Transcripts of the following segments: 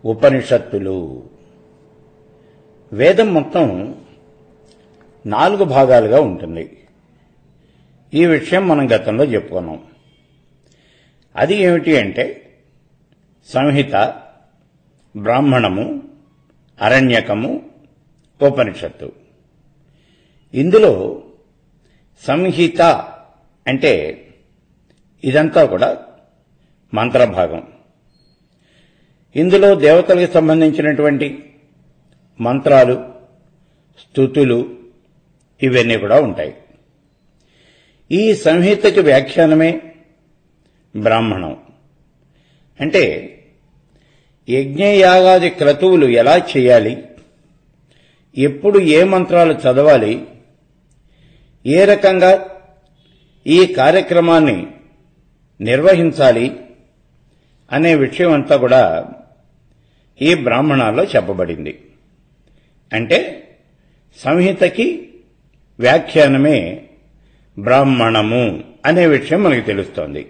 ఉపనిషత్తులు వేదం మొత్తం నాలుగు భాగాలుగా ఉంటుంది ఈ విషయం మనం గతంలో చెప్పుకున్నాం అది ఏమిటి అంటే సంహిత బ్రాహ్మణము అరణ్యకము ఉపనిషత్తు ఇందులో సంహిత అంటే ఇదంతా కూడా మంత్రభాగం ఇందులో దేవతలకు సంబంధించినటువంటి మంత్రాలు స్థుతులు ఇవన్నీ కూడా ఉంటాయి ఈ సంహితకి వ్యాఖ్యానమే బ్రాహ్మణం అంటే యజ్ఞయాగాది క్రతువులు ఎలా చేయాలి ఎప్పుడు ఏ మంత్రాలు చదవాలి ఏ రకంగా ఈ కార్యక్రమాన్ని నిర్వహించాలి అనే విషయం అంతా కూడా ఈ బ్రాహ్మణాల్లో చెప్పబడింది అంటే సంహితకి వ్యాఖ్యానమే బ్రాహ్మణము అనే విషయం మనకు తెలుస్తోంది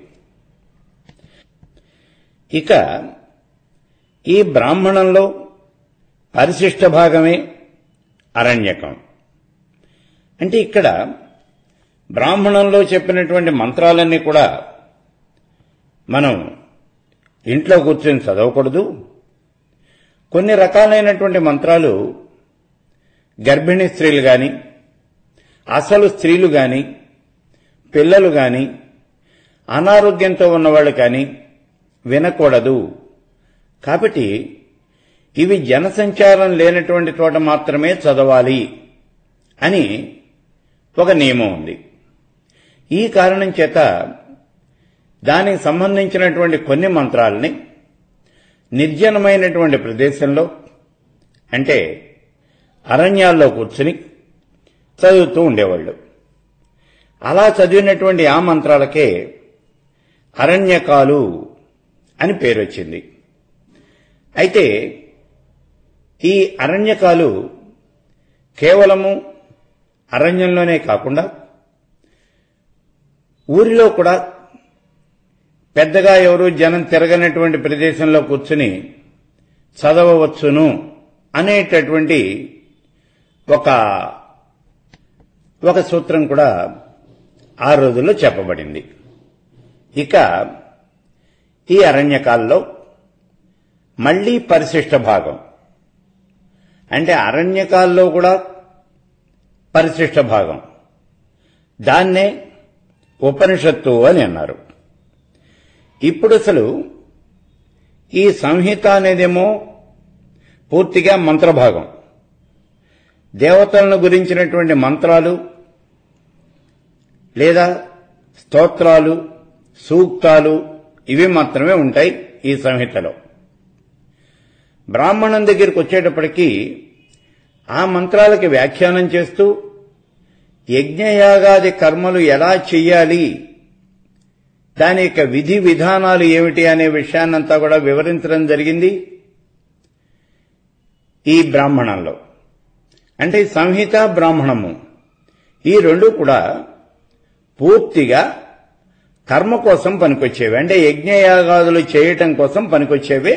ఇక ఈ బ్రాహ్మణంలో పరిశిష్ట భాగమే అరణ్యకం అంటే ఇక్కడ బ్రాహ్మణంలో చెప్పినటువంటి మంత్రాలన్నీ కూడా మనం ఇంట్లో కూర్చొని చదవకూడదు కొన్ని రకాలైనటువంటి మంత్రాలు గర్భిణీ స్త్రీలు గాని అసలు స్త్రీలు గాని పిల్లలు గాని అనారోగ్యంతో ఉన్నవాళ్ళు కానీ వినకూడదు కాబట్టి ఇవి జనసంచారం లేనటువంటి చోట మాత్రమే చదవాలి అని ఒక నియమం ఉంది ఈ కారణం చేత దానికి సంబంధించినటువంటి కొన్ని మంత్రాలని నిర్జనమైనటువంటి ప్రదేశంలో అంటే అరణ్యాల్లో కూర్చుని చదువుతూ ఉండేవాళ్ళు అలా చదివినటువంటి ఆ మంత్రాలకే అరణ్యకాలు అని పేరు వచ్చింది అయితే ఈ అరణ్యకాలు కేవలము అరణ్యంలోనే కాకుండా ఊరిలో కూడా పెద్దగా ఎవరు జనం తిరగనటువంటి ప్రదేశంలో కూర్చుని చదవవచ్చును అనేటటువంటి ఒక ఒక సూత్రం కూడా ఆ రోజుల్లో చెప్పబడింది ఇక ఈ అరణ్యకాల్లో మళ్లీ పరిశిష్ట భాగం అంటే అరణ్యకాల్లో కూడా పరిశిష్ట భాగం దాన్నే ఉపనిషత్తు అని అన్నారు ఇప్పుడు అసలు ఈ సంహిత అనేదేమో పూర్తిగా మంత్రభాగం దేవతలను గురించినటువంటి మంత్రాలు లేదా స్తోత్రాలు సూక్తాలు ఇవి మాత్రమే ఉంటాయి ఈ సంహితలో బ్రాహ్మణం దగ్గరికి వచ్చేటప్పటికీ ఆ మంత్రాలకి వ్యాఖ్యానం చేస్తూ యజ్ఞయాగాది కర్మలు ఎలా చెయ్యాలి దాని యొక్క విధి విధానాలు ఏమిటి అనే విషయాన్నంతా కూడా వివరించడం జరిగింది ఈ బ్రాహ్మణంలో అంటే సంహిత బ్రాహ్మణము ఈ రెండు కూడా పూర్తిగా కర్మ కోసం పనికొచ్చేవి అంటే యజ్ఞయాగాదులు చేయటం కోసం పనికొచ్చేవే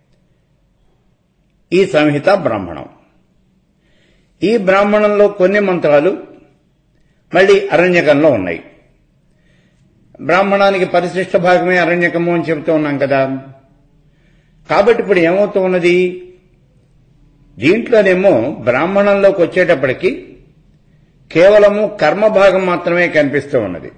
ఈ సంహిత బ్రాహ్మణం ఈ బ్రాహ్మణంలో కొన్ని మంత్రాలు మళ్ళీ అరణ్యకంలో ఉన్నాయి బ్రాహ్మణానికి పరిశిష్ట భాగమే అరణ్యకము అని చెబుతూ ఉన్నాం కదా కాబట్టి ఇప్పుడు ఏమవుతూ ఉన్నది దీంట్లోనేమో బ్రాహ్మణంలోకి వచ్చేటప్పటికి కేవలము కర్మ భాగం మాత్రమే కనిపిస్తూ ఉన్నది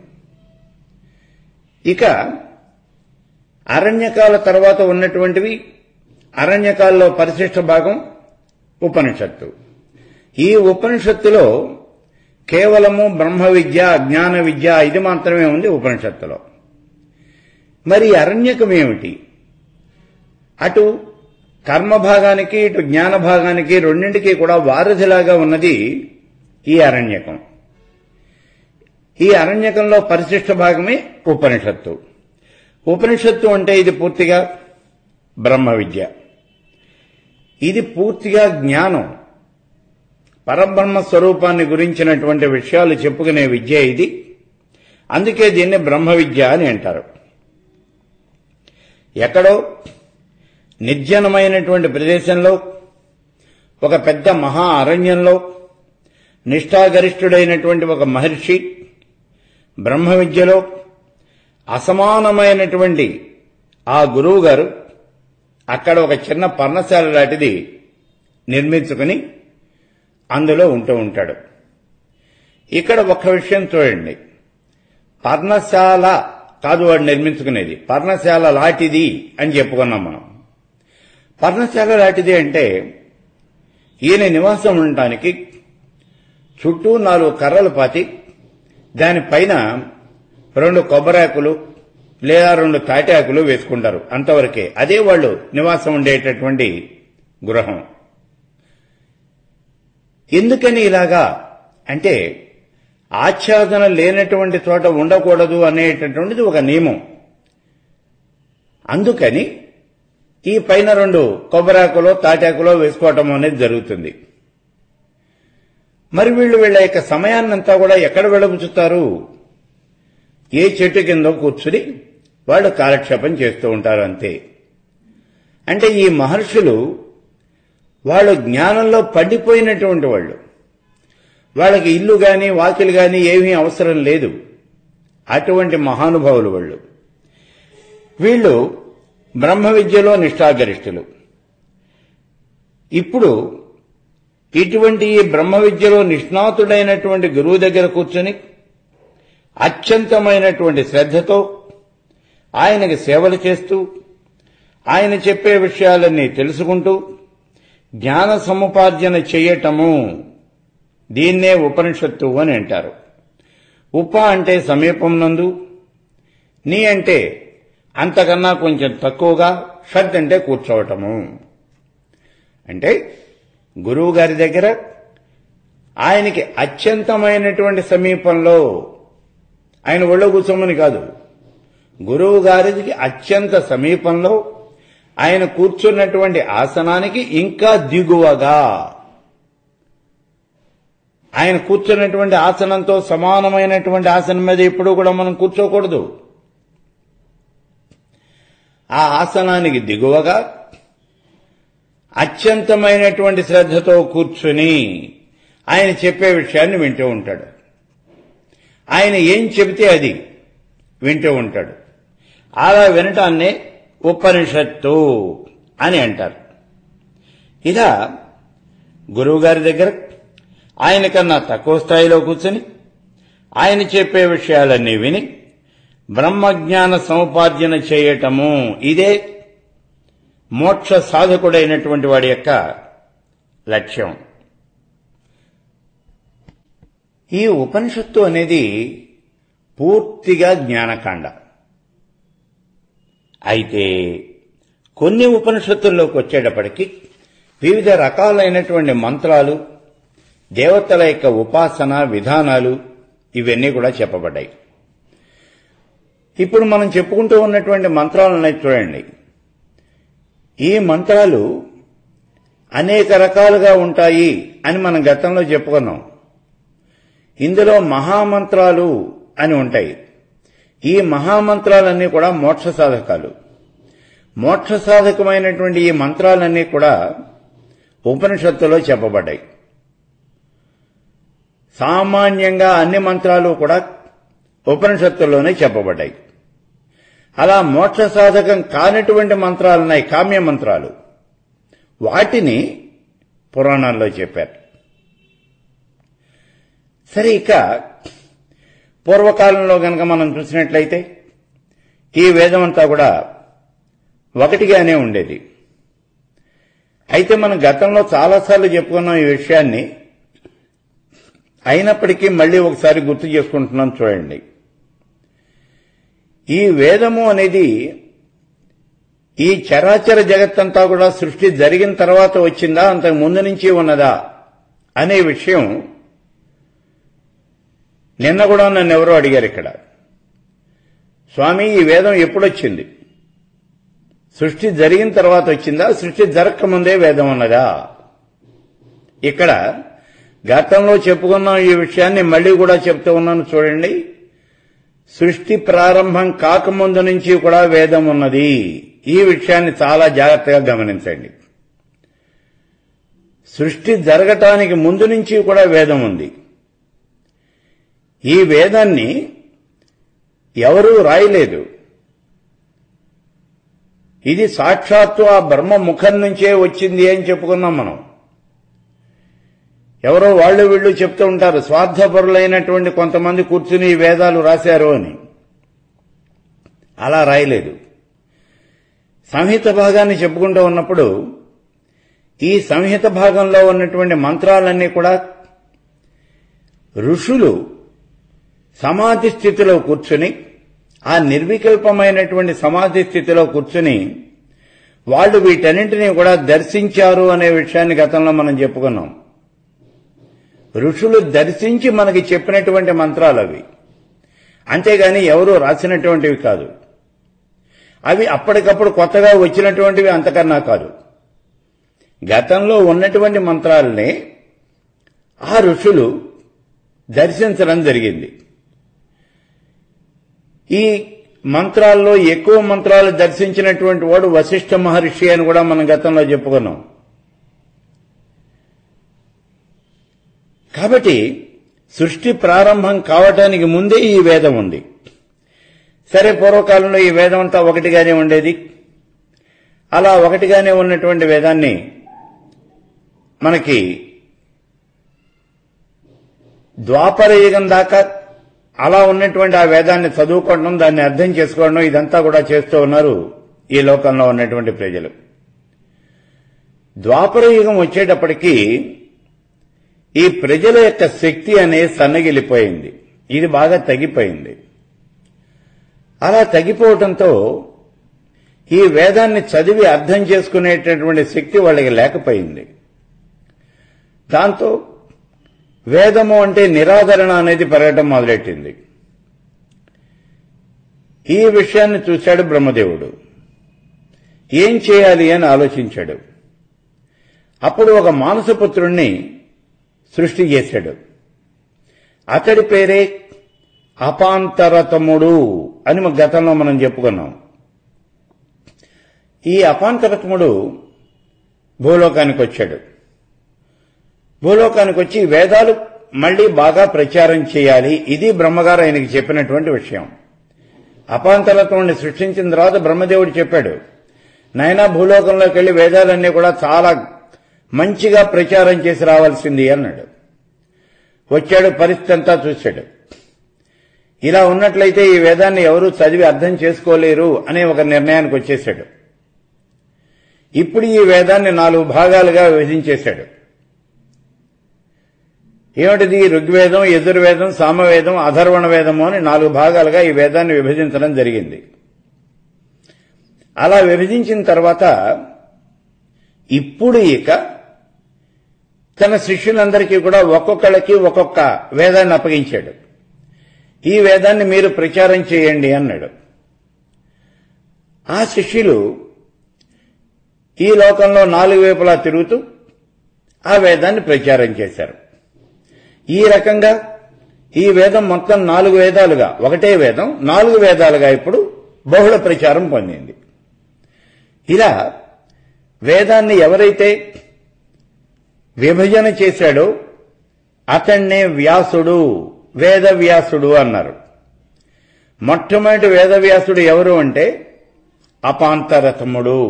ఇక అరణ్యకాల తర్వాత ఉన్నటువంటివి అరణ్యకాల్లో పరిశిష్ట భాగం ఉపనిషత్తు ఈ ఉపనిషత్తులో కేవలము బ్రహ్మ విద్య జ్ఞాన విద్య ఇది మాత్రమే ఉంది ఉపనిషత్తులో మరి అరణ్యకం ఏమిటి అటు కర్మ భాగానికి ఇటు జ్ఞాన భాగానికి రెండింటికి కూడా వారధిలాగా ఉన్నది ఈ అరణ్యకం ఈ అరణ్యకంలో పరిశిష్ట భాగమే ఉపనిషత్తు ఉపనిషత్తు అంటే ఇది పూర్తిగా బ్రహ్మ విద్య ఇది పూర్తిగా జ్ఞానం పరబ్రహ్మ స్వరూపాన్ని గురించినటువంటి విషయాలు చెప్పుకునే విద్య ఇది అందుకే దీన్ని బ్రహ్మ విద్య అని అంటారు ఎక్కడో నిర్జనమైనటువంటి ప్రదేశంలో ఒక పెద్ద మహా అరణ్యంలో నిష్ఠాగరిష్ఠుడైనటువంటి ఒక మహర్షి బ్రహ్మ విద్యలో అసమానమైనటువంటి ఆ గురువు గారు అక్కడ ఒక చిన్న పర్ణశాల లాంటిది నిర్మించుకుని అందులో ఉంటూ ఉంటాడు ఇక్కడ ఒక విషయం చూడండి పర్ణశాల కాదు వాడు నిర్మించుకునేది పర్ణశాల లాంటిది అని చెప్పుకున్నాం మనం పర్ణశాల లాంటిది అంటే ఈయన నివాసం ఉండటానికి చుట్టూ నాలుగు కర్రలు పాతి దానిపైన రెండు కొబ్బరాకులు లేదా రెండు తాటాకులు వేసుకుంటారు అంతవరకే అదే వాళ్ళు నివాసం ఉండేటటువంటి గృహం ఎందుకని ఇలాగా అంటే ఆచ్ఛాదన లేనటువంటి చోట ఉండకూడదు అనేటటువంటిది ఒక నియమం అందుకని ఈ పైన రెండు కొబ్బరాకులో తాటాకులో వేసుకోవటం అనేది జరుగుతుంది మరి వీళ్ళు వీళ్ళ యొక్క సమయాన్నంతా కూడా ఎక్కడ వెళ్ళబుచ్చుతారు ఏ చెట్టు కింద కూర్చుని వాళ్ళు కాలక్షేపం చేస్తూ ఉంటారు అంతే అంటే ఈ మహర్షులు వాళ్ళు జ్ఞానంలో పండిపోయినటువంటి వాళ్ళు వాళ్ళకి ఇల్లు గాని వాకిలు గాని ఏమీ అవసరం లేదు అటువంటి మహానుభావులు వాళ్ళు వీళ్ళు బ్రహ్మ విద్యలో నిష్ఠాగరిష్ఠులు ఇప్పుడు ఇటువంటి ఈ బ్రహ్మ విద్యలో నిష్ణాతుడైనటువంటి గురువు దగ్గర కూర్చొని అత్యంతమైనటువంటి శ్రద్ధతో ఆయనకి సేవలు చేస్తూ ఆయన చెప్పే విషయాలన్నీ తెలుసుకుంటూ జ్ఞాన సముపార్జన చేయటము దీన్నే ఉపనిషత్తు అని అంటారు ఉప అంటే సమీపం నందు నీ అంటే అంతకన్నా కొంచెం తక్కువగా షడ్ అంటే కూర్చోవటము అంటే గురువు గారి దగ్గర ఆయనకి అత్యంతమైనటువంటి సమీపంలో ఆయన ఒళ్ళో కూర్చోమని కాదు గురువు గారికి అత్యంత సమీపంలో ఆయన కూర్చున్నటువంటి ఆసనానికి ఇంకా దిగువగా ఆయన కూర్చున్నటువంటి ఆసనంతో సమానమైనటువంటి ఆసనం మీద ఎప్పుడూ కూడా మనం కూర్చోకూడదు ఆ ఆసనానికి దిగువగా అత్యంతమైనటువంటి శ్రద్ధతో కూర్చుని ఆయన చెప్పే విషయాన్ని వింటూ ఉంటాడు ఆయన ఏం చెబితే అది వింటూ ఉంటాడు అలా వినటాన్నే ఉపనిషత్తు అని అంటారు ఇలా గురువుగారి దగ్గర ఆయన కన్నా తక్కువ స్థాయిలో కూర్చొని ఆయన చెప్పే విషయాలన్నీ విని బ్రహ్మజ్ఞాన సముపార్జన చేయటము ఇదే మోక్ష సాధకుడైనటువంటి వాడి యొక్క లక్ష్యం ఈ ఉపనిషత్తు అనేది పూర్తిగా జ్ఞానకాండ అయితే కొన్ని ఉపనిషత్తుల్లోకి వచ్చేటప్పటికి వివిధ రకాలైనటువంటి మంత్రాలు దేవతల యొక్క ఉపాసన విధానాలు ఇవన్నీ కూడా చెప్పబడ్డాయి ఇప్పుడు మనం చెప్పుకుంటూ ఉన్నటువంటి మంత్రాలను చూడండి ఈ మంత్రాలు అనేక రకాలుగా ఉంటాయి అని మనం గతంలో చెప్పుకున్నాం ఇందులో మహామంత్రాలు అని ఉంటాయి ఈ మహామంత్రాలన్నీ కూడా మోక్ష సాధకాలు మోక్ష సాధకమైనటువంటి ఈ మంత్రాలన్నీ కూడా ఉపనిషత్తులో చెప్పబడ్డాయి సామాన్యంగా అన్ని మంత్రాలు కూడా ఉపనిషత్తుల్లోనే చెప్పబడ్డాయి అలా మోక్ష సాధకం కానటువంటి మంత్రాలున్నాయి కామ్య మంత్రాలు వాటిని పురాణాల్లో చెప్పారు సరే ఇక పూర్వకాలంలో గనక మనం చూసినట్లయితే ఈ వేదం అంతా కూడా ఒకటిగానే ఉండేది అయితే మనం గతంలో చాలాసార్లు చెప్పుకున్నాం ఈ విషయాన్ని అయినప్పటికీ మళ్ళీ ఒకసారి గుర్తు చేసుకుంటున్నాం చూడండి ఈ వేదము అనేది ఈ చరాచర జగత్తంతా కూడా సృష్టి జరిగిన తర్వాత వచ్చిందా అంతకు ముందు నుంచి ఉన్నదా అనే విషయం నిన్న కూడా నన్ను ఎవరో అడిగారు ఇక్కడ స్వామి ఈ వేదం ఎప్పుడొచ్చింది సృష్టి జరిగిన తర్వాత వచ్చిందా సృష్టి జరగకముందే వేదం ఉన్నదా ఇక్కడ గతంలో చెప్పుకున్న ఈ విషయాన్ని మళ్ళీ కూడా చెప్తూ ఉన్నాను చూడండి సృష్టి ప్రారంభం కాకముందు నుంచి కూడా వేదం ఉన్నది ఈ విషయాన్ని చాలా జాగ్రత్తగా గమనించండి సృష్టి జరగటానికి ముందు నుంచి కూడా వేదం ఉంది ఈ వేదాన్ని ఎవరూ రాయలేదు ఇది సాక్షాత్తు ఆ బ్రహ్మ ముఖం నుంచే వచ్చింది అని చెప్పుకున్నాం మనం ఎవరో వాళ్ళు వీళ్ళు చెప్తూ ఉంటారు స్వార్థపరులైనటువంటి కొంతమంది కూర్చుని ఈ వేదాలు రాశారు అని అలా రాయలేదు సంహిత భాగాన్ని చెప్పుకుంటూ ఉన్నప్పుడు ఈ సంహిత భాగంలో ఉన్నటువంటి మంత్రాలన్నీ కూడా ఋషులు సమాధి స్థితిలో కూర్చుని ఆ నిర్వికల్పమైనటువంటి సమాధి స్థితిలో కూర్చుని వాళ్ళు వీటన్నింటినీ కూడా దర్శించారు అనే విషయాన్ని గతంలో మనం చెప్పుకున్నాం ఋషులు దర్శించి మనకి చెప్పినటువంటి మంత్రాలు అవి అంతేగాని ఎవరూ రాసినటువంటివి కాదు అవి అప్పటికప్పుడు కొత్తగా వచ్చినటువంటివి అంతకన్నా కాదు గతంలో ఉన్నటువంటి మంత్రాలనే ఆ ఋషులు దర్శించడం జరిగింది ఈ మంత్రాల్లో ఎక్కువ మంత్రాలు దర్శించినటువంటి వాడు వశిష్ఠ మహర్షి అని కూడా మనం గతంలో చెప్పుకున్నాం కాబట్టి సృష్టి ప్రారంభం కావటానికి ముందే ఈ వేదం ఉంది సరే పూర్వకాలంలో ఈ వేదం అంతా ఒకటిగానే ఉండేది అలా ఒకటిగానే ఉన్నటువంటి వేదాన్ని మనకి ద్వాపర యుగం దాకా అలా ఉన్నటువంటి ఆ వేదాన్ని చదువుకోవడం దాన్ని అర్థం చేసుకోవడం ఇదంతా కూడా చేస్తూ ఉన్నారు ఈ లోకంలో ఉన్నటువంటి ప్రజలు ద్వాపర యుగం వచ్చేటప్పటికీ ఈ ప్రజల యొక్క శక్తి అనేది సన్నగిలిపోయింది ఇది బాగా తగ్గిపోయింది అలా తగ్గిపోవడంతో ఈ వేదాన్ని చదివి అర్థం చేసుకునేటటువంటి శక్తి వాళ్ళకి లేకపోయింది దాంతో వేదము అంటే నిరాదరణ అనేది పెరగటం మొదలెట్టింది ఈ విషయాన్ని చూశాడు బ్రహ్మదేవుడు ఏం చేయాలి అని ఆలోచించాడు అప్పుడు ఒక మానసపుత్రుణ్ణి సృష్టి చేశాడు అతడి పేరే అపాంతరతముడు అని మన గతంలో మనం చెప్పుకున్నాం ఈ అపాంతరతముడు భూలోకానికి వచ్చాడు భూలోకానికి వచ్చి వేదాలు మళ్లీ బాగా ప్రచారం చేయాలి ఇది బ్రహ్మగారు ఆయనకి చెప్పినటువంటి విషయం అపాంతరత్వాన్ని సృష్టించిన తర్వాత బ్రహ్మదేవుడు చెప్పాడు నాయనా భూలోకంలోకి వెళ్లి వేదాలన్నీ కూడా చాలా మంచిగా ప్రచారం చేసి రావాల్సింది అన్నాడు వచ్చాడు పరిస్థితి అంతా చూశాడు ఇలా ఉన్నట్లయితే ఈ వేదాన్ని ఎవరూ చదివి అర్థం చేసుకోలేరు అనే ఒక నిర్ణయానికి వచ్చేశాడు ఇప్పుడు ఈ వేదాన్ని నాలుగు భాగాలుగా విభజించేశాడు ఏమిటిది ఋగ్వేదం యజుర్వేదం సామవేదం అధర్వణ వేదము అని నాలుగు భాగాలుగా ఈ వేదాన్ని విభజించడం జరిగింది అలా విభజించిన తర్వాత ఇప్పుడు ఇక తన శిష్యులందరికీ కూడా ఒక్కొక్కళ్ళకి ఒక్కొక్క వేదాన్ని అప్పగించాడు ఈ వేదాన్ని మీరు ప్రచారం చేయండి అన్నాడు ఆ శిష్యులు ఈ లోకంలో నాలుగు వైపులా తిరుగుతూ ఆ వేదాన్ని ప్రచారం చేశారు ఈ రకంగా ఈ వేదం మొత్తం నాలుగు వేదాలుగా ఒకటే వేదం నాలుగు వేదాలుగా ఇప్పుడు బహుళ ప్రచారం పొందింది ఇలా వేదాన్ని ఎవరైతే విభజన చేశాడో అతన్నే వ్యాసుడు వేద వ్యాసుడు అన్నారు మొట్టమొదటి వేదవ్యాసుడు ఎవరు అంటే అపాంతరథముడు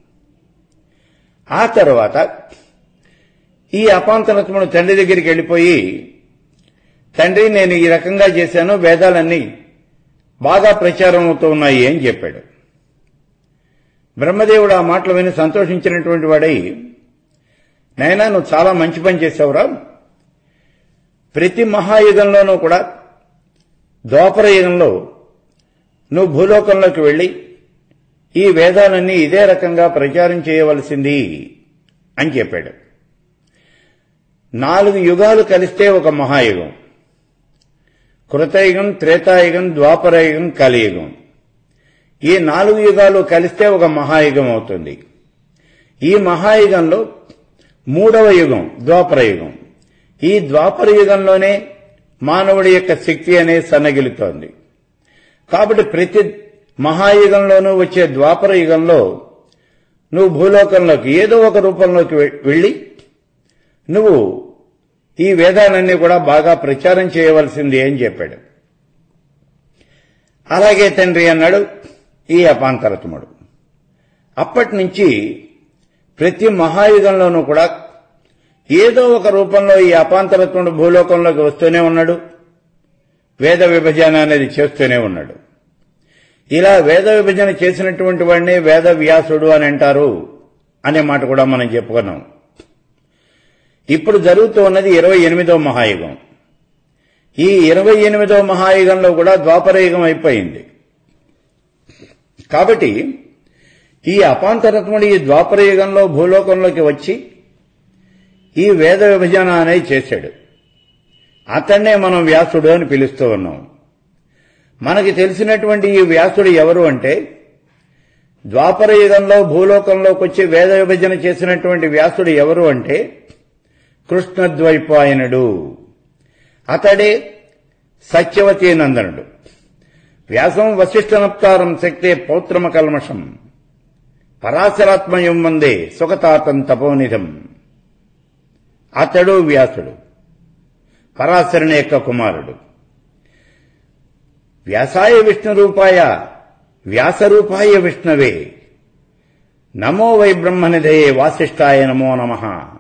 ఆ తర్వాత ఈ అపాంతరత్ముడు తండ్రి దగ్గరికి వెళ్ళిపోయి తండ్రి నేను ఈ రకంగా చేశాను వేదాలన్నీ బాగా ప్రచారం అవుతూ ఉన్నాయి అని చెప్పాడు బ్రహ్మదేవుడు ఆ మాటలు విని సంతోషించినటువంటి వాడై నైనా నువ్వు చాలా మంచి పని చేసావురా ప్రతి మహాయుగంలోనూ కూడా ద్వాపర యుగంలో నువ్వు భూలోకంలోకి వెళ్ళి ఈ వేదాలన్నీ ఇదే రకంగా ప్రచారం చేయవలసింది అని చెప్పాడు నాలుగు యుగాలు కలిస్తే ఒక మహాయుగం కృతయుగం త్రేతాయుగం ద్వాపరయుగం కలియుగం ఈ నాలుగు యుగాలు కలిస్తే ఒక మహాయుగం అవుతుంది ఈ మహాయుగంలో మూడవ యుగం ద్వాపర యుగం ఈ ద్వాపర యుగంలోనే మానవుడి యొక్క శక్తి అనేది సన్నగిలుతోంది కాబట్టి ప్రతి మహాయుగంలోనూ వచ్చే ద్వాపర యుగంలో నువ్వు భూలోకంలోకి ఏదో ఒక రూపంలోకి వె- వెళ్ళి నువ్వు ఈ వేదాలన్నీ కూడా బాగా ప్రచారం చేయవలసింది అని చెప్పాడు అలాగే తండ్రి అన్నాడు ఈ అపాంతరతముడు అప్పటి నుంచి ప్రతి మహాయుగంలోనూ కూడా ఏదో ఒక రూపంలో ఈ అపాంతరత్ముడు భూలోకంలోకి వస్తూనే ఉన్నాడు వేద విభజన అనేది చేస్తూనే ఉన్నాడు ఇలా వేద విభజన చేసినటువంటి వాడిని వేద వ్యాసుడు అని అంటారు అనే మాట కూడా మనం చెప్పుకున్నాం ఇప్పుడు జరుగుతూ ఉన్నది ఇరవై ఎనిమిదో మహాయుగం ఈ ఇరవై ఎనిమిదో మహాయుగంలో కూడా ద్వాపర యుగం అయిపోయింది కాబట్టి ఈ అపాంతరత్ముడు ఈ ద్వాపర యుగంలో భూలోకంలోకి వచ్చి ఈ వేద విభజన అనేది చేశాడు అతన్నే మనం వ్యాసుడు అని పిలుస్తూ ఉన్నాం మనకి తెలిసినటువంటి ఈ వ్యాసుడు ఎవరు అంటే ద్వాపర యుగంలో భూలోకంలోకి వచ్చి వేద విభజన చేసినటువంటి వ్యాసుడు ఎవరు అంటే కృష్ణద్వైపాయనుడు అతడే సత్యవతీ నందనుడు వ్యాసం వశిష్ఠనప్తారం శక్తే పౌత్రమ కల్మషం పరాశరాత్మయం వందే సుఖతాతం తపోనిధం అతడు వ్యాసుడు పరాశరుని యొక్క కుమారుడు వ్యాసాయ విష్ణు రూపాయ వ్యాసరూపాయ విష్ణవే నమో వై బ్రహ్మనిధయే వాసిష్ఠాయ నమో నమ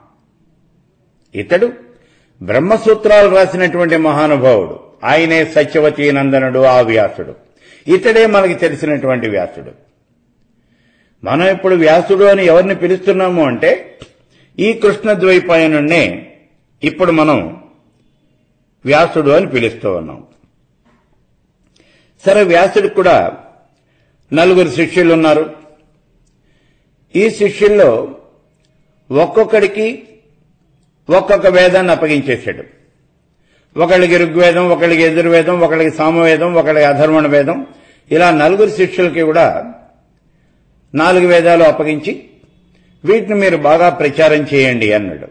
ఇతడు బ్రహ్మసూత్రాలు రాసినటువంటి మహానుభావుడు ఆయనే సత్యవతీ నందనుడు ఆ వ్యాసుడు ఇతడే మనకి తెలిసినటువంటి వ్యాసుడు మనం ఇప్పుడు వ్యాసుడు అని ఎవరిని పిలుస్తున్నాము అంటే ఈ కృష్ణద్వైపాయనుణ్ణే ఇప్పుడు మనం వ్యాసుడు అని పిలుస్తూ ఉన్నాం సరే వ్యాసుడికి కూడా నలుగురు శిష్యులు ఉన్నారు ఈ శిష్యుల్లో ఒక్కొక్కడికి ఒక్కొక్క వేదాన్ని అప్పగించేశాడు ఒకళ్ళకి ఋగ్వేదం ఒకళ్ళకి ఎదుర్వేదం ఒకళ్ళకి సామవేదం ఒకళ్ళకి అధర్వణ వేదం ఇలా నలుగురు శిష్యులకి కూడా నాలుగు వేదాలు అప్పగించి వీటిని మీరు బాగా ప్రచారం చేయండి అన్నాడు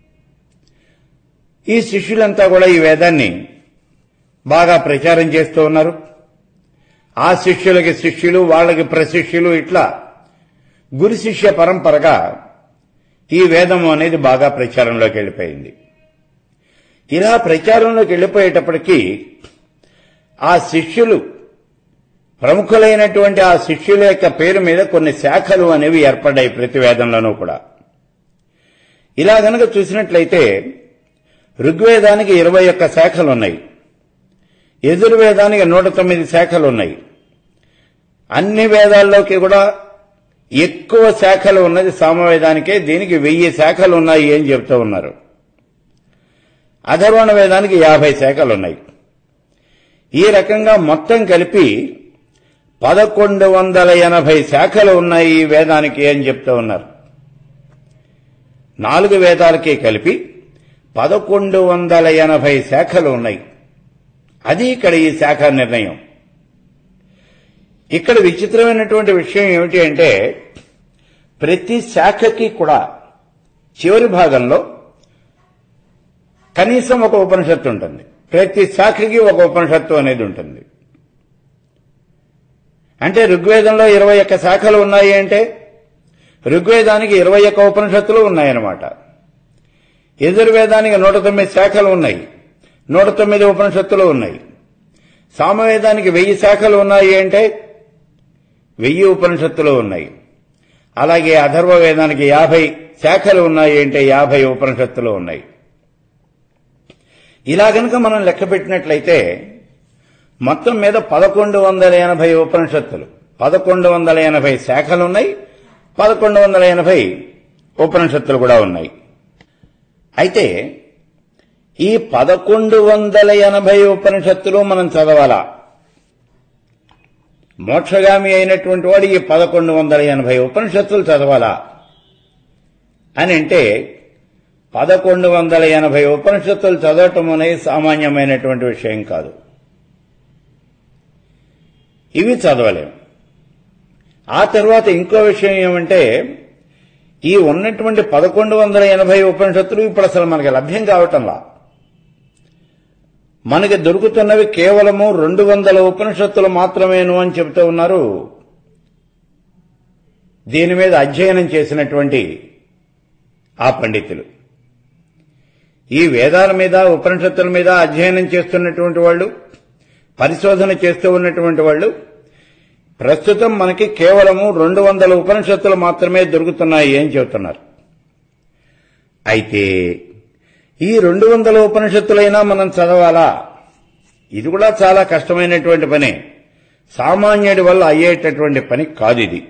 ఈ శిష్యులంతా కూడా ఈ వేదాన్ని బాగా ప్రచారం చేస్తూ ఉన్నారు ఆ శిష్యులకి శిష్యులు వాళ్ళకి ప్రశిష్యులు ఇట్లా గురు శిష్య పరంపరగా ఈ వేదము అనేది బాగా ప్రచారంలోకి వెళ్ళిపోయింది ఇలా ప్రచారంలోకి వెళ్ళిపోయేటప్పటికీ ఆ శిష్యులు ప్రముఖులైనటువంటి ఆ శిష్యుల యొక్క పేరు మీద కొన్ని శాఖలు అనేవి ఏర్పడ్డాయి ప్రతి వేదంలోనూ కూడా ఇలా గనక చూసినట్లయితే ఋగ్వేదానికి ఇరవై ఒక్క శాఖలు ఉన్నాయి యజుర్వేదానికి నూట తొమ్మిది శాఖలు ఉన్నాయి అన్ని వేదాల్లోకి కూడా ఎక్కువ శాఖలు ఉన్నది సామవేదానికే దీనికి వెయ్యి శాఖలు ఉన్నాయి అని చెప్తూ ఉన్నారు అధర్వణ వేదానికి యాభై శాఖలు ఉన్నాయి ఈ రకంగా మొత్తం కలిపి పదకొండు వందల ఎనభై శాఖలు ఉన్నాయి ఈ వేదానికి అని చెప్తూ ఉన్నారు నాలుగు వేదాలకి కలిపి పదకొండు వందల ఎనభై శాఖలు ఉన్నాయి అది ఇక్కడ ఈ శాఖ నిర్ణయం ఇక్కడ విచిత్రమైనటువంటి విషయం ఏమిటి అంటే ప్రతి శాఖకి కూడా చివరి భాగంలో కనీసం ఒక ఉపనిషత్తు ఉంటుంది ప్రతి శాఖకి ఒక ఉపనిషత్తు అనేది ఉంటుంది అంటే ఋగ్వేదంలో ఇరవై ఒక్క శాఖలు ఉన్నాయి అంటే ఋగ్వేదానికి ఇరవై ఒక్క ఉపనిషత్తులు ఉన్నాయన్నమాట యజుర్వేదానికి నూట తొమ్మిది శాఖలు ఉన్నాయి నూట తొమ్మిది ఉపనిషత్తులు ఉన్నాయి సామవేదానికి వెయ్యి శాఖలు ఉన్నాయి అంటే వెయ్యి ఉపనిషత్తులు ఉన్నాయి అలాగే అథర్వ వేదానికి యాభై శాఖలు ఉన్నాయి అంటే యాభై ఉపనిషత్తులు ఉన్నాయి ఇలా గనక మనం లెక్క పెట్టినట్లయితే మొత్తం మీద పదకొండు వందల ఎనభై ఉపనిషత్తులు పదకొండు వందల ఎనభై శాఖలు ఉన్నాయి పదకొండు వందల ఎనభై ఉపనిషత్తులు కూడా ఉన్నాయి అయితే ఈ పదకొండు వందల ఎనభై ఉపనిషత్తులు మనం చదవాలా మోక్షగామి అయినటువంటి వాడు ఈ పదకొండు వందల ఎనభై ఉపనిషత్తులు చదవాలా అని అంటే పదకొండు వందల ఎనభై ఉపనిషత్తులు చదవటం అనేది సామాన్యమైనటువంటి విషయం కాదు ఇవి చదవలేం ఆ తర్వాత ఇంకో విషయం ఏమంటే ఈ ఉన్నటువంటి పదకొండు వందల ఎనభై ఉపనిషత్తులు ఇప్పుడు అసలు మనకి లభ్యం కావటంలా మనకి దొరుకుతున్నవి కేవలము రెండు వందల ఉపనిషత్తులు మాత్రమేను అని చెబుతూ ఉన్నారు దీని మీద అధ్యయనం చేసినటువంటి ఆ పండితులు ఈ వేదాల మీద ఉపనిషత్తుల మీద అధ్యయనం చేస్తున్నటువంటి వాళ్ళు పరిశోధన చేస్తూ ఉన్నటువంటి వాళ్ళు ప్రస్తుతం మనకి కేవలము రెండు వందల ఉపనిషత్తులు మాత్రమే దొరుకుతున్నాయి అని చెబుతున్నారు అయితే ఈ రెండు వందల ఉపనిషత్తులైనా మనం చదవాలా ఇది కూడా చాలా కష్టమైనటువంటి పనే సామాన్యుడి వల్ల అయ్యేటటువంటి పని కాదు ఇది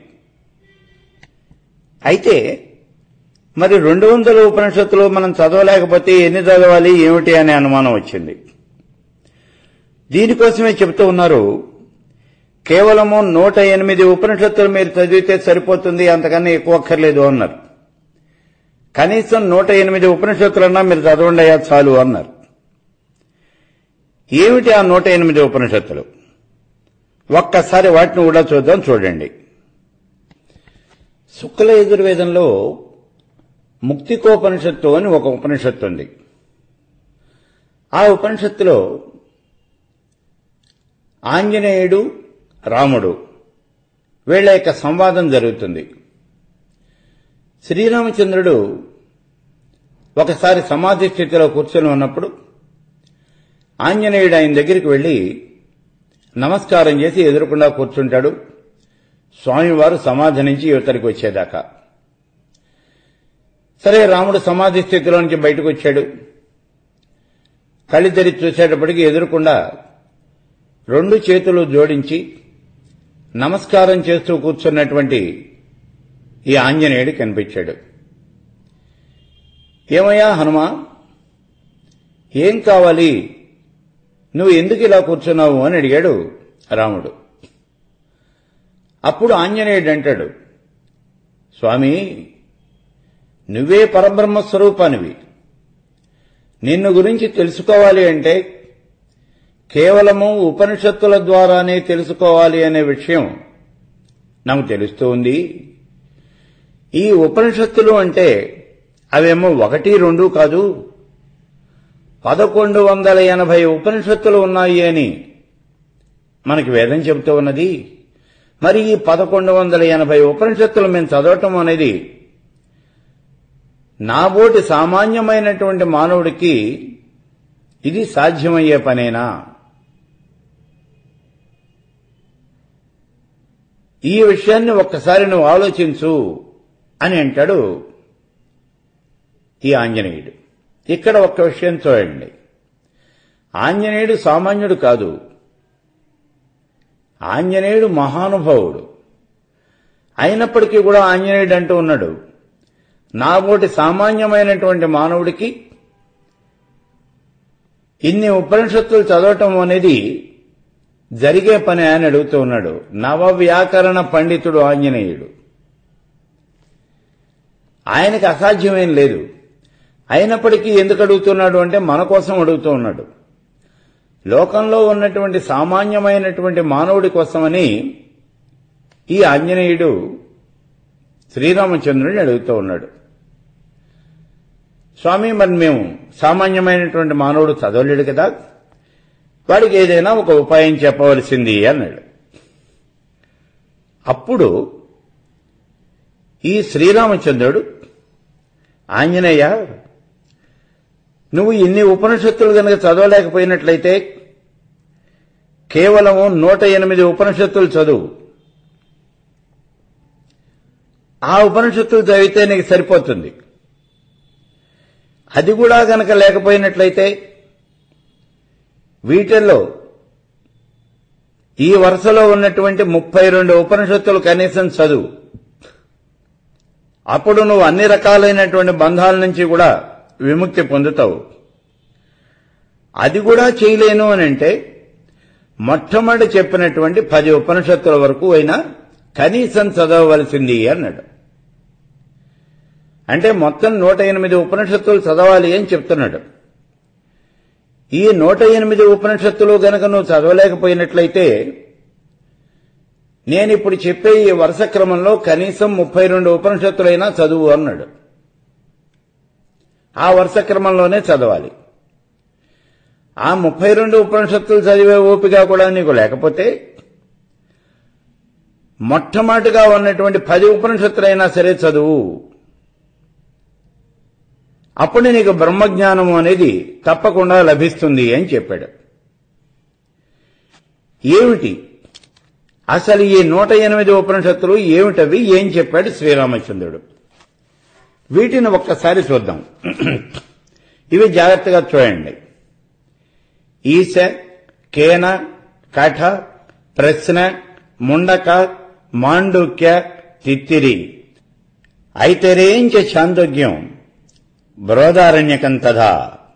అయితే మరి రెండు వందల ఉపనిషత్తులు మనం చదవలేకపోతే ఎన్ని చదవాలి ఏమిటి అనే అనుమానం వచ్చింది దీనికోసమే చెబుతూ ఉన్నారు కేవలము నూట ఎనిమిది ఉపనిషత్తులు మీరు చదివితే సరిపోతుంది అంతకన్నా ఎక్కువ అక్కర్లేదు అన్నారు కనీసం నూట ఎనిమిది ఉపనిషత్తులన్నా మీరు చదవండి అయ్యా చాలు అన్నారు ఏమిటి ఆ నూట ఎనిమిది ఉపనిషత్తులు ఒక్కసారి వాటిని కూడా చూద్దాం చూడండి శుక్ల యజుర్వేదంలో ముక్తికోపనిషత్తు అని ఒక ఉపనిషత్తు ఉంది ఆ ఉపనిషత్తులో ఆంజనేయుడు రాముడు వీళ్ళ యొక్క సంవాదం జరుగుతుంది శ్రీరామచంద్రుడు ఒకసారి సమాధి స్థితిలో కూర్చొని ఉన్నప్పుడు ఆంజనేయుడు ఆయన దగ్గరికి వెళ్లి నమస్కారం చేసి ఎదురకుండా కూర్చుంటాడు స్వామివారు సమాధి నుంచి యువతరికి వచ్చేదాకా సరే రాముడు సమాధి స్థితిలో నుంచి బయటకు వచ్చాడు కళ్ళు తెరిచి చూసేటప్పటికి ఎదురకుండా రెండు చేతులు జోడించి నమస్కారం చేస్తూ కూర్చున్నటువంటి ఈ ఆంజనేయుడు కనిపించాడు ఏమయ్యా హనుమా ఏం కావాలి నువ్వు ఎందుకు ఇలా కూర్చున్నావు అని అడిగాడు రాముడు అప్పుడు ఆంజనేయుడు అంటాడు స్వామి నువ్వే పరబ్రహ్మ స్వరూపానివి నిన్ను గురించి తెలుసుకోవాలి అంటే కేవలము ఉపనిషత్తుల ద్వారానే తెలుసుకోవాలి అనే విషయం నాకు తెలుస్తూ ఉంది ఈ ఉపనిషత్తులు అంటే అవేమో ఒకటి రెండు కాదు పదకొండు వందల ఎనభై ఉపనిషత్తులు ఉన్నాయి అని మనకి వేదం చెబుతూ ఉన్నది మరి ఈ పదకొండు వందల ఎనభై ఉపనిషత్తులు మేము చదవటం అనేది నాబోటి సామాన్యమైనటువంటి మానవుడికి ఇది సాధ్యమయ్యే పనేనా ఈ విషయాన్ని ఒక్కసారి నువ్వు ఆలోచించు అని అంటాడు ఈ ఆంజనేయుడు ఇక్కడ ఒక్క విషయం చూడండి ఆంజనేయుడు సామాన్యుడు కాదు ఆంజనేయుడు మహానుభావుడు అయినప్పటికీ కూడా ఆంజనేయుడు అంటూ ఉన్నాడు నాబోటి సామాన్యమైనటువంటి మానవుడికి ఇన్ని ఉపనిషత్తులు చదవటం అనేది జరిగే పని అని అడుగుతూ ఉన్నాడు నవ వ్యాకరణ పండితుడు ఆంజనేయుడు ఆయనకు అసాధ్యమేం లేదు అయినప్పటికీ ఎందుకు అడుగుతున్నాడు అంటే మన కోసం అడుగుతూ ఉన్నాడు లోకంలో ఉన్నటువంటి సామాన్యమైనటువంటి మానవుడి కోసమని ఈ ఆంజనేయుడు శ్రీరామచంద్రుడిని అడుగుతూ ఉన్నాడు స్వామి మరి మేము సామాన్యమైనటువంటి మానవుడు చదవలేడు కదా వాడికి ఏదైనా ఒక ఉపాయం చెప్పవలసింది అన్నాడు అప్పుడు ఈ శ్రీరామచంద్రుడు ఆంజనేయ నువ్వు ఇన్ని ఉపనిషత్తులు కనుక చదవలేకపోయినట్లయితే కేవలము నూట ఎనిమిది ఉపనిషత్తులు చదువు ఆ ఉపనిషత్తులు చదివితే నీకు సరిపోతుంది అది కూడా గనక లేకపోయినట్లయితే వీటిల్లో ఈ వరుసలో ఉన్నటువంటి ముప్పై రెండు ఉపనిషత్తులు కనీసం చదువు అప్పుడు నువ్వు అన్ని రకాలైనటువంటి బంధాల నుంచి కూడా విముక్తి పొందుతావు అది కూడా చేయలేను అని అంటే మొట్టమొదటి చెప్పినటువంటి పది ఉపనిషత్తుల వరకు అయినా కనీసం చదవవలసింది అన్నాడు అంటే మొత్తం నూట ఎనిమిది ఉపనిషత్తులు చదవాలి అని చెప్తున్నాడు ఈ నూట ఎనిమిది ఉపనిషత్తులు గనక నువ్వు చదవలేకపోయినట్లయితే నేను ఇప్పుడు చెప్పే ఈ వరుస క్రమంలో కనీసం ముప్పై రెండు ఉపనిషత్తులైనా చదువు అన్నాడు ఆ వరుస క్రమంలోనే చదవాలి ఆ ముప్పై రెండు ఉపనిషత్తులు చదివే ఓపిక కూడా నీకు లేకపోతే మొట్టమొదటిగా ఉన్నటువంటి పది ఉపనిషత్తులైనా సరే చదువు అప్పుడు నీకు బ్రహ్మజ్ఞానము అనేది తప్పకుండా లభిస్తుంది అని చెప్పాడు ఏమిటి అసలు ఈ నూట ఎనిమిది ఉపనిషత్తులు ఏమిటవి ఏం చెప్పాడు శ్రీరామచంద్రుడు వీటిని ఒక్కసారి చూద్దాం ఇవి జాగ్రత్తగా చూడండి ఈశ కేన కఠ ప్రశ్న ముండక మాండుక్య తిత్తిరి ఐతరేంచ చాందోగ్యం బృహదారణ్యకం తథా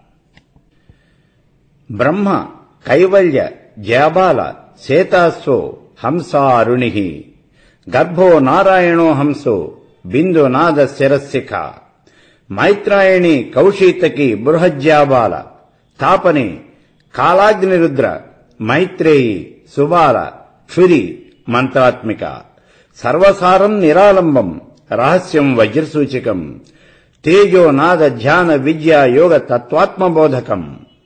బ్రహ్మ కైవల్య జయబాల సేతాస్వో హంసారుణి గర్భో నారాయణో హంసో బిందునాద శిరశిఖ మైత్రాయణి కౌశీతకి బృహజ్యాబాల తాపని కాలాగ్నిరుద్ర మైత్రేయి సుబాల క్షురి మంత్రాత్మిక సర్వసారం నిరాలంబం రహస్యం వజ్రసూచికం తేజో నాద ధ్యాన విద్యా యోగ తత్వాత్మబోధకం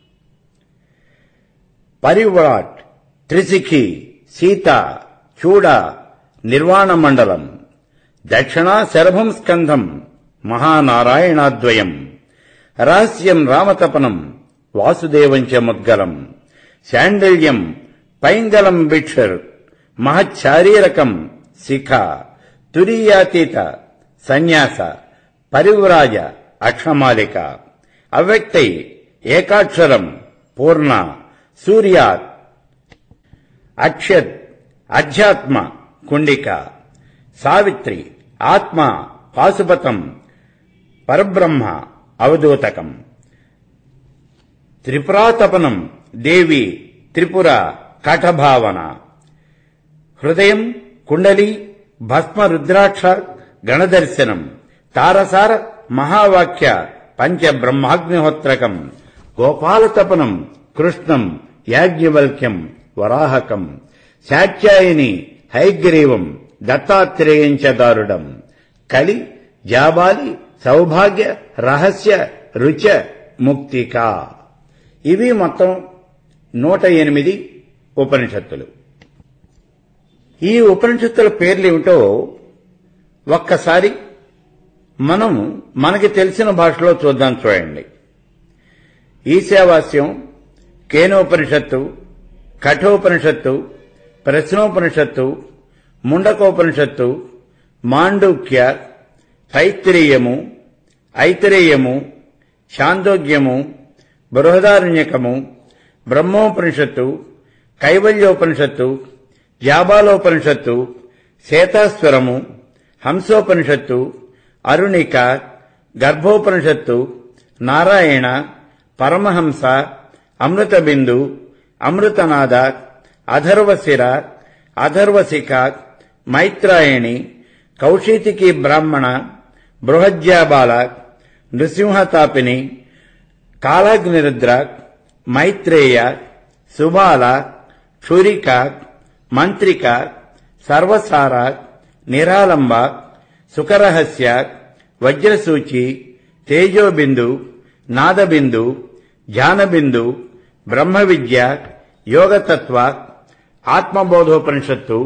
పరివ్రాట్ త్రిశిఖి సీత చూడ నిర్వాణ మండలం దక్షిణా శరభం స్కంధం మహానారాయణాద్వయం రహస్యం రామతపనం వాసుదేవంచ ముద్గలం శాండిల్యం పైంగలం బిక్షర్ మహచ్చారీరకం శిఖ తురీయాతీత సన్యాస పరివ్రాజ అక్షమాలిక అవ్యక్తై ఏకాక్షరం పూర్ణ సూర్యాత్ అక్షత్ అధ్యాత్మ కుండిక సావిత్రి ఆత్మ పాశుపతం పరబ్రహ్మ అవధూతకం త్రిపురాతపనం దేవి త్రిపుర కఠభావన హృదయం కుండలి భస్మ రుద్రాక్ష గణదర్శనం తారసార మహావాక్య పంచ బ్రహ్మాగ్నిహోత్రకం గోపాలతపనం కృష్ణం యాజ్ఞవల్క్యం వరాహకం శాత్యాయని హైగ్రీవం దత్తాత్రేయంచ దారుడం కలి జాబాలి సౌభాగ్య రహస్య రుచ ముక్తిక ఇవి మొత్తం నూట ఎనిమిది ఉపనిషత్తులు ఈ ఉపనిషత్తుల పేర్లు ఏమిటో ఒక్కసారి మనం మనకి తెలిసిన భాషలో చూద్దాం చూడండి ఈశావాస్యం కేనోపనిషత్తు కఠోపనిషత్తు ప్రశ్నోపనిషత్తు ముండకోపనిషత్తు మాండూక్య తైత్తిరేయము ఐతిరేయము చాందోగ్యము బృహదారణ్యకము బ్రహ్మోపనిషత్తు కైవల్యోపనిషత్తు జాబాలోపనిషత్తు శేతాస్వరము హంసోపనిషత్తు అరుణిక గర్భోపనిషత్తు నారాయణ పరమహంస అమృతబిందు అమృతనాద అధర్వశిర అధర్వశిఖ మైత్రాయణి కౌశీతికి బ్రాహ్మణ బృహజ్యాబాల నృసింహతాపిని కాలాగ్నిరుద్ర మైత్రేయ సుబాల క్షురిక మంత్రిక సర్వసార నిరాలంబ సుఖరహస్య వజ్రసూచి తేజోబిందు నాదబిందు ధ్యానబిందు బ్రహ్మ విద్య యోగతత్వ ఆత్మబోధోపనిషత్తు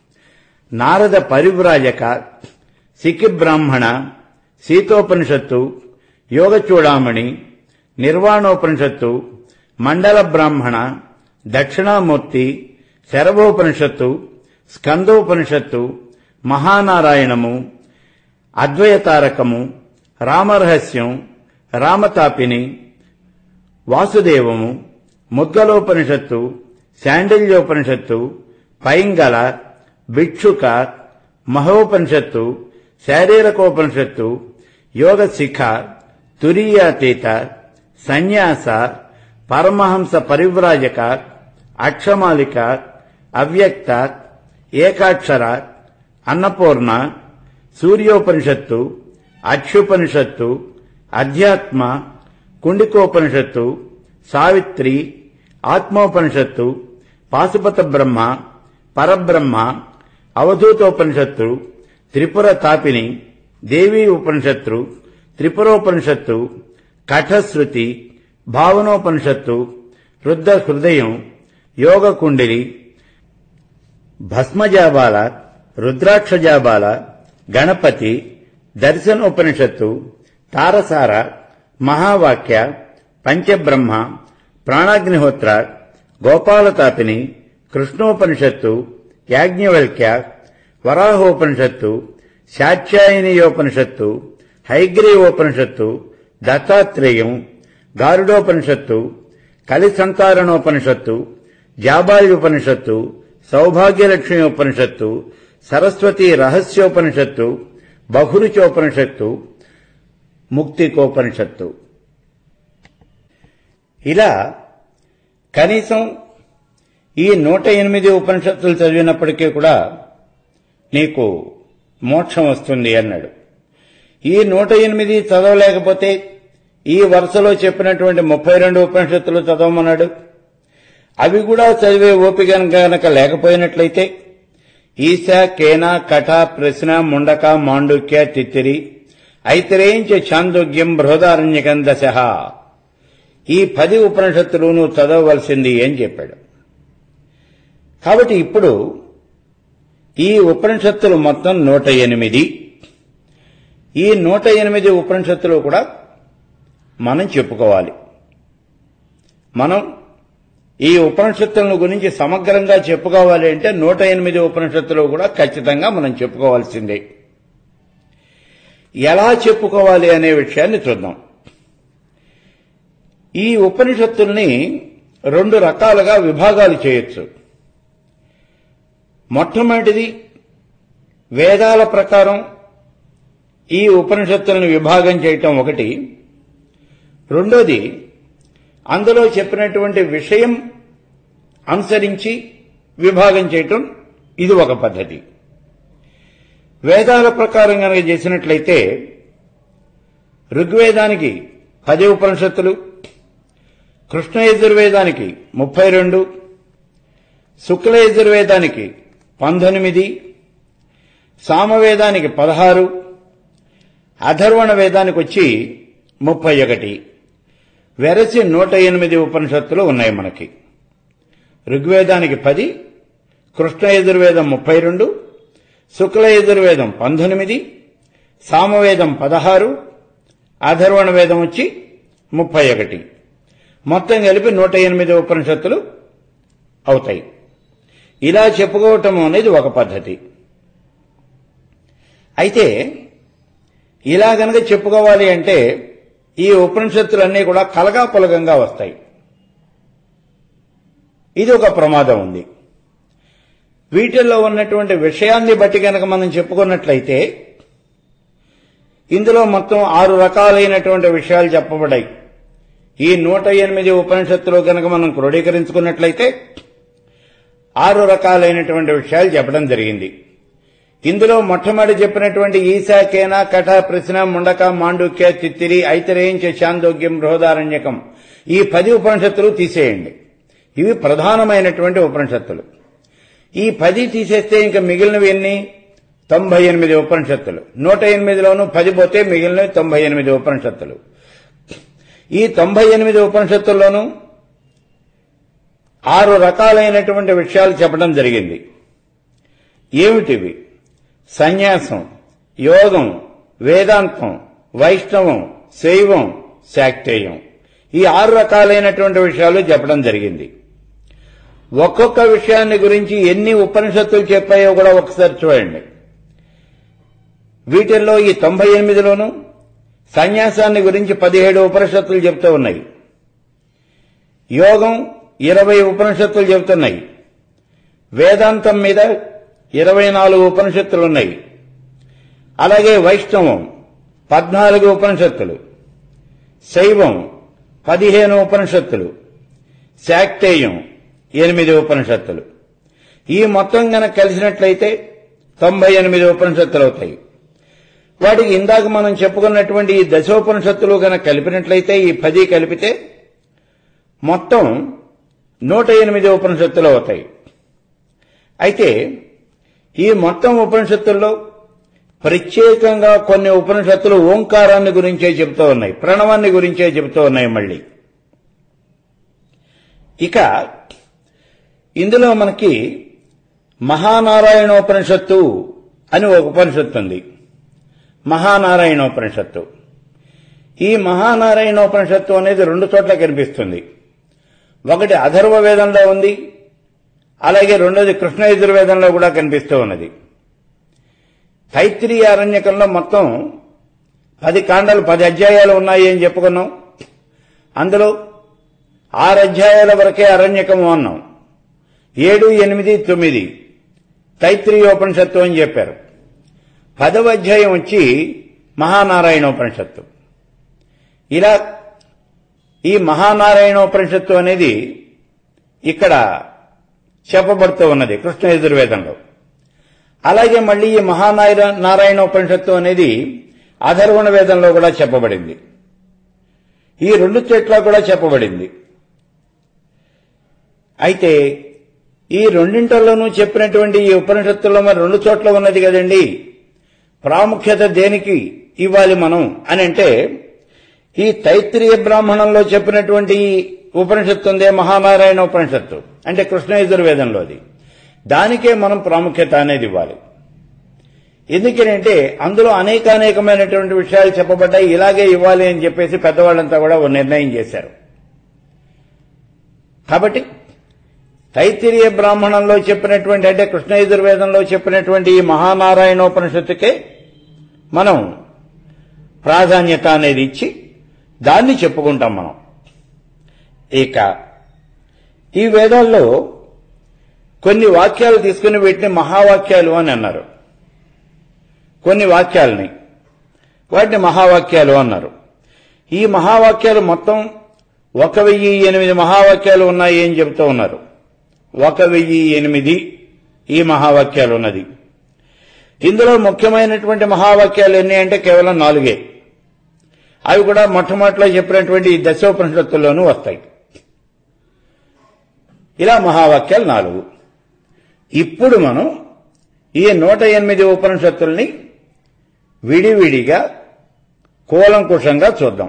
నారద పరివ్రాజక సిక్కి బ్రాహ్మణ సీతోపనిషత్తు యోగచూడామణి నిర్వాణోపనిషత్తు మండల బ్రాహ్మణ దక్షిణామూర్తి శరభోపనిషత్తు స్కందోపనిషత్తు మహానారాయణము అద్వయతారకము రామరహస్యం రామతాపిని వాసుదేవము ముద్గలోపనిషత్తు శాండిల్యోపనిషత్తు పైంగల భిక్షుక మహోపనిషత్తు శారీరకోపనిషత్తు యోగ శిఖ తురీయాతీత సన్యాస పరమహంస పరివ్రాజక అక్షమాలిక అవ్యక్త ఏకాక్షర అన్నపూర్ణ సూర్యోపనిషత్తు అక్షుపనిషత్తు అధ్యాత్మ కుండికోపనిషత్తు సావిత్రి ఆత్మోపనిషత్తు పాశుపత బ్రహ్మ పరబ్రహ్మ అవధూతోపనిషత్తు త్రిపుర తాపిని దేవీ ఉపనిషత్తు త్రిపురోపనిషత్తు కఠశ్రుతి భావనోపనిషత్తు రుద్ర హృదయం యోగ కుండిలి భస్మజాబాల రుద్రాక్షజాబాల గణపతి దర్శనోపనిషత్తు తారసార మహావాక్య పంచబ్రహ్మ ప్రాణాగ్నిహోత్ర గోపాలతాపిని కృష్ణోపనిషత్తు యాజ్ఞవల్క్య వరాహోపనిషత్తు శాత్యాయనీయోపనిషత్తు హైగ్రీవోపనిషత్తు దత్తాత్రేయం గారుడోపనిషత్తు కలిసంతారణోపనిషత్తు జాబాయుపనిషత్తు సౌభాగ్యలక్ష్మి ఉపనిషత్తు సరస్వతి రహస్యోపనిషత్తు బహురుచోపనిషత్తు ముక్తికోపనిషత్తు ఇలా కనీసం ఈ నూట ఎనిమిది ఉపనిషత్తులు చదివినప్పటికీ కూడా నీకు మోక్షం వస్తుంది అన్నాడు ఈ నూట ఎనిమిది చదవలేకపోతే ఈ వరుసలో చెప్పినటువంటి ముప్పై రెండు ఉపనిషత్తులు చదవమన్నాడు అవి కూడా చదివే ఓపిక గనక లేకపోయినట్లయితే ఈశ కేన కఠ ప్రశ్న ముండక మాండుక్య తిత్తిరి ఐతిరేయించ చాందోగ్యం బృహదారణ్యకం దశ ఈ పది ఉపనిషత్తులు నువ్వు చదవవలసింది అని చెప్పాడు కాబట్టి ఇప్పుడు ఈ ఉపనిషత్తులు మొత్తం నూట ఎనిమిది ఈ నూట ఎనిమిది ఉపనిషత్తులు కూడా మనం చెప్పుకోవాలి మనం ఈ ఉపనిషత్తులను గురించి సమగ్రంగా చెప్పుకోవాలి అంటే నూట ఎనిమిది ఉపనిషత్తులు కూడా ఖచ్చితంగా మనం చెప్పుకోవాల్సిందే ఎలా చెప్పుకోవాలి అనే విషయాన్ని చూద్దాం ఈ ఉపనిషత్తుల్ని రెండు రకాలుగా విభాగాలు చేయొచ్చు మొట్టమొదటిది వేదాల ప్రకారం ఈ ఉపనిషత్తులను విభాగం చేయటం ఒకటి రెండోది అందులో చెప్పినటువంటి విషయం అనుసరించి విభాగం చేయటం ఇది ఒక పద్ధతి వేదాల ప్రకారం కనుక చేసినట్లయితే ఋగ్వేదానికి పది ఉపనిషత్తులు కృష్ణ యజుర్వేదానికి ముప్పై రెండు శుక్ల యజుర్వేదానికి పంతొమ్మిది సామవేదానికి పదహారు అధర్వణ వేదానికి వచ్చి ముప్పై ఒకటి వెరసి నూట ఎనిమిది ఉపనిషత్తులు ఉన్నాయి మనకి ఋగ్వేదానికి పది కృష్ణ యజుర్వేదం ముప్పై రెండు శుక్ల యజుర్వేదం పంతొమ్మిది సామవేదం పదహారు అధర్వణ వేదం వచ్చి ముప్పై ఒకటి మొత్తం కలిపి నూట ఎనిమిది ఉపనిషత్తులు అవుతాయి ఇలా చెప్పుకోవటం అనేది ఒక పద్ధతి అయితే ఇలా గనక చెప్పుకోవాలి అంటే ఈ ఉపనిషత్తులన్నీ కూడా కలగాపులగంగా వస్తాయి ఇది ఒక ప్రమాదం ఉంది వీటిల్లో ఉన్నటువంటి విషయాన్ని బట్టి కనుక మనం చెప్పుకున్నట్లయితే ఇందులో మొత్తం ఆరు రకాలైనటువంటి విషయాలు చెప్పబడ్డాయి ఈ నూట ఎనిమిది ఉపనిషత్తులు కనుక మనం క్రోడీకరించుకున్నట్లయితే ఆరు రకాలైనటువంటి విషయాలు చెప్పడం జరిగింది ఇందులో మొట్టమొదటి చెప్పినటువంటి ఈశాకేన కఠ ప్రశ్న ముండక మాండుక్య తిత్తిరి ఐతరేయించ చాందోగ్యం బృహదారణ్యకం ఈ పది ఉపనిషత్తులు తీసేయండి ఇవి ప్రధానమైనటువంటి ఉపనిషత్తులు ఈ పది తీసేస్తే ఇంకా మిగిలినవి ఎన్ని తొంభై ఎనిమిది ఉపనిషత్తులు నూట ఎనిమిదిలోనూ పది పోతే మిగిలినవి తొంభై ఎనిమిది ఉపనిషత్తులు ఈ తొంభై ఎనిమిది ఉపనిషత్తుల్లోనూ ఆరు రకాలైనటువంటి విషయాలు చెప్పడం జరిగింది ఏమిటివి సన్యాసం యోగం వేదాంతం వైష్ణవం శైవం శాక్తేయం ఈ ఆరు రకాలైనటువంటి విషయాలు చెప్పడం జరిగింది ఒక్కొక్క విషయాన్ని గురించి ఎన్ని ఉపనిషత్తులు చెప్పాయో కూడా ఒకసారి చూడండి వీటిల్లో ఈ తొంభై ఎనిమిదిలోనూ సన్యాసాన్ని గురించి పదిహేడు ఉపనిషత్తులు చెప్తూ ఉన్నాయి యోగం ఇరవై ఉపనిషత్తులు చెబుతున్నాయి వేదాంతం మీద ఇరవై నాలుగు ఉపనిషత్తులు ఉన్నాయి అలాగే వైష్ణవం పద్నాలుగు ఉపనిషత్తులు శైవం పదిహేను ఉపనిషత్తులు శాక్తేయం ఎనిమిది ఉపనిషత్తులు ఈ మొత్తం గనక కలిసినట్లయితే తొంభై ఎనిమిది ఉపనిషత్తులు అవుతాయి వాటికి ఇందాక మనం చెప్పుకున్నటువంటి ఈ దశోపనిషత్తులు గనక కలిపినట్లయితే ఈ పది కలిపితే మొత్తం నూట ఎనిమిది ఉపనిషత్తులు అవుతాయి అయితే ఈ మొత్తం ఉపనిషత్తుల్లో ప్రత్యేకంగా కొన్ని ఉపనిషత్తులు ఓంకారాన్ని గురించే చెబుతూ ఉన్నాయి ప్రణవాన్ని గురించే చెబుతూ ఉన్నాయి మళ్ళీ ఇక ఇందులో మనకి మహానారాయణోపనిషత్తు అని ఒక ఉపనిషత్తు ఉంది మహానారాయణోపనిషత్తు ఈ మహానారాయణోపనిషత్తు అనేది రెండు చోట్ల కనిపిస్తుంది ఒకటి అధర్వ వేదంలో ఉంది అలాగే రెండోది కృష్ణ యజుర్వేదంలో కూడా కనిపిస్తూ ఉన్నది తైత్రీయ అరణ్యకంలో మొత్తం పది కాండలు పది అధ్యాయాలు ఉన్నాయి అని చెప్పుకున్నాం అందులో ఆరు అధ్యాయాల వరకే అరణ్యకము అన్నాం ఏడు ఎనిమిది తొమ్మిది తైత్రీయోపనిషత్తు అని చెప్పారు పదవ అధ్యాయం వచ్చి మహానారాయణోపనిషత్తు ఇలా ఈ మహానారాయణోపనిషత్తు అనేది ఇక్కడ చెప్పబడుతూ ఉన్నది కృష్ణ యజుర్వేదంలో అలాగే మళ్ళీ ఈ మహానారాయణ నారాయణోపనిషత్తు అనేది అధర్వణ వేదంలో కూడా చెప్పబడింది ఈ రెండు చెట్ల కూడా చెప్పబడింది అయితే ఈ రెండింటిలోనూ చెప్పినటువంటి ఈ ఉపనిషత్తుల్లో మరి రెండు చోట్ల ఉన్నది కదండి ప్రాముఖ్యత దేనికి ఇవ్వాలి మనం అని అంటే ఈ తైత్రీయ బ్రాహ్మణంలో చెప్పినటువంటి ఈ ఉపనిషత్తు ఉందే మహానారాయణ ఉపనిషత్తు అంటే కృష్ణ యజుర్వేదంలోది దానికే మనం ప్రాముఖ్యత అనేది ఇవ్వాలి ఎందుకనంటే అందులో అనేక అనేకమైనటువంటి విషయాలు చెప్పబడ్డాయి ఇలాగే ఇవ్వాలి అని చెప్పేసి పెద్దవాళ్ళంతా కూడా ఓ నిర్ణయం చేశారు కాబట్టి తైత్తిరీయ బ్రాహ్మణంలో చెప్పినటువంటి అంటే కృష్ణ యజుర్వేదంలో చెప్పినటువంటి ఈ మహానారాయణోపనిషత్తుకే మనం ప్రాధాన్యత అనేది ఇచ్చి దాన్ని చెప్పుకుంటాం మనం ఇక ఈ వేదాల్లో కొన్ని వాక్యాలు తీసుకుని వీటిని మహావాక్యాలు అని అన్నారు కొన్ని వాక్యాలని వాటిని మహావాక్యాలు అన్నారు ఈ మహావాక్యాలు మొత్తం ఒక వెయ్యి ఎనిమిది మహావాక్యాలు ఉన్నాయి అని చెబుతూ ఉన్నారు ఒక వెయ్యి ఎనిమిది ఈ మహావాక్యాలు ఉన్నది ఇందులో ముఖ్యమైనటువంటి మహావాక్యాలు ఎన్ని అంటే కేవలం నాలుగే అవి కూడా మొట్టమొదటిలో చెప్పినటువంటి ఈ దశోపనిషత్తుల్లోనూ వస్తాయి ఇలా మహావాక్యాలు నాలుగు ఇప్పుడు మనం ఈ నూట ఎనిమిది ఉపనిషత్తుల్ని విడివిడిగా కూలంకుషంగా చూద్దాం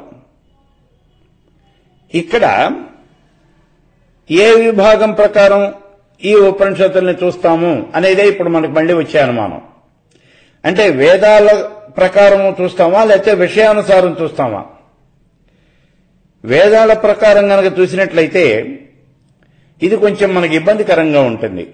ఇక్కడ ఏ విభాగం ప్రకారం ఈ ఉపనిషత్తుల్ని చూస్తాము అనేదే ఇప్పుడు మనకు మళ్ళీ వచ్చే అనుమానం అంటే వేదాల ప్రకారం చూస్తామా లేకపోతే విషయానుసారం చూస్తామా వేదాల ప్రకారం కనుక చూసినట్లయితే ఇది కొంచెం మనకి ఇబ్బందికరంగా ఉంటుంది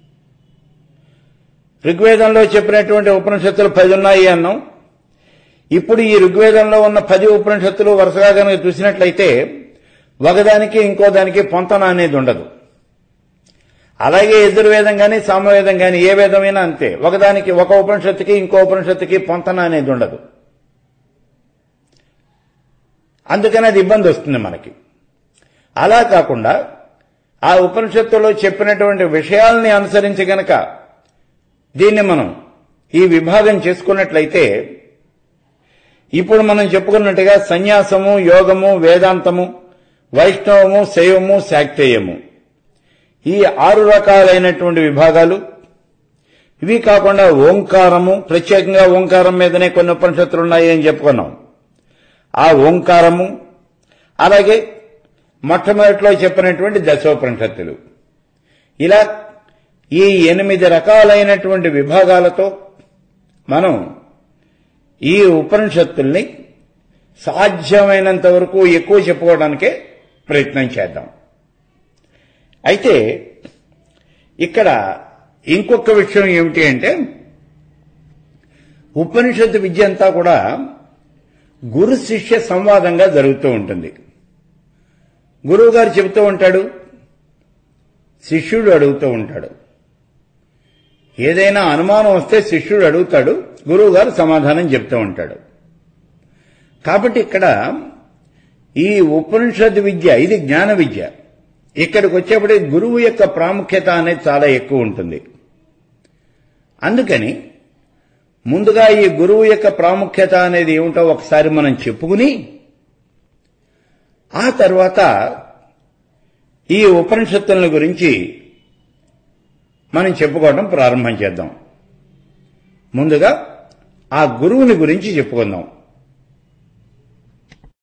ఋగ్వేదంలో చెప్పినటువంటి ఉపనిషత్తులు పది ఉన్నాయి అన్నాం ఇప్పుడు ఈ ఋగ్వేదంలో ఉన్న పది ఉపనిషత్తులు వరుసగా కనుక చూసినట్లయితే ఒకదానికి ఇంకో దానికి పొంతన అనేది ఉండదు అలాగే ఎదుర్వేదం కానీ సామవేదం కానీ ఏ వేదమైనా అంతే ఒకదానికి ఒక ఉపనిషత్తుకి ఇంకో ఉపనిషత్తుకి పొంతన అనేది ఉండదు అందుకని అది ఇబ్బంది వస్తుంది మనకి అలా కాకుండా ఆ ఉపనిషత్తులో చెప్పినటువంటి విషయాల్ని అనుసరించి గనక దీన్ని మనం ఈ విభాగం చేసుకున్నట్లయితే ఇప్పుడు మనం చెప్పుకున్నట్టుగా సన్యాసము యోగము వేదాంతము వైష్ణవము శైవము శాక్తేయము ఈ ఆరు రకాలైనటువంటి విభాగాలు ఇవి కాకుండా ఓంకారము ప్రత్యేకంగా ఓంకారం మీదనే కొన్ని ఉపనిషత్తులు ఉన్నాయి అని చెప్పుకున్నాం ఆ ఓంకారము అలాగే మొట్టమొదటిలో చెప్పినటువంటి దశోపనిషత్తులు ఇలా ఈ ఎనిమిది రకాలైనటువంటి విభాగాలతో మనం ఈ ఉపనిషత్తుల్ని సాధ్యమైనంత వరకు ఎక్కువ చెప్పుకోవడానికే ప్రయత్నం చేద్దాం అయితే ఇక్కడ ఇంకొక విషయం ఏమిటి అంటే ఉపనిషత్తు విద్య అంతా కూడా గురు శిష్య సంవాదంగా జరుగుతూ ఉంటుంది గురువు గారు చెబుతూ ఉంటాడు శిష్యుడు అడుగుతూ ఉంటాడు ఏదైనా అనుమానం వస్తే శిష్యుడు అడుగుతాడు గురువు గారు సమాధానం చెప్తూ ఉంటాడు కాబట్టి ఇక్కడ ఈ ఉపనిషత్ విద్య ఇది జ్ఞాన విద్య ఇక్కడికి వచ్చేప్పటికి గురువు యొక్క ప్రాముఖ్యత అనేది చాలా ఎక్కువ ఉంటుంది అందుకని ముందుగా ఈ గురువు యొక్క ప్రాముఖ్యత అనేది ఏమిటో ఒకసారి మనం చెప్పుకుని ఆ తర్వాత ఈ ఉపనిషత్తుల గురించి మనం చెప్పుకోవడం ప్రారంభం చేద్దాం ముందుగా ఆ గురువుని గురించి చెప్పుకుందాం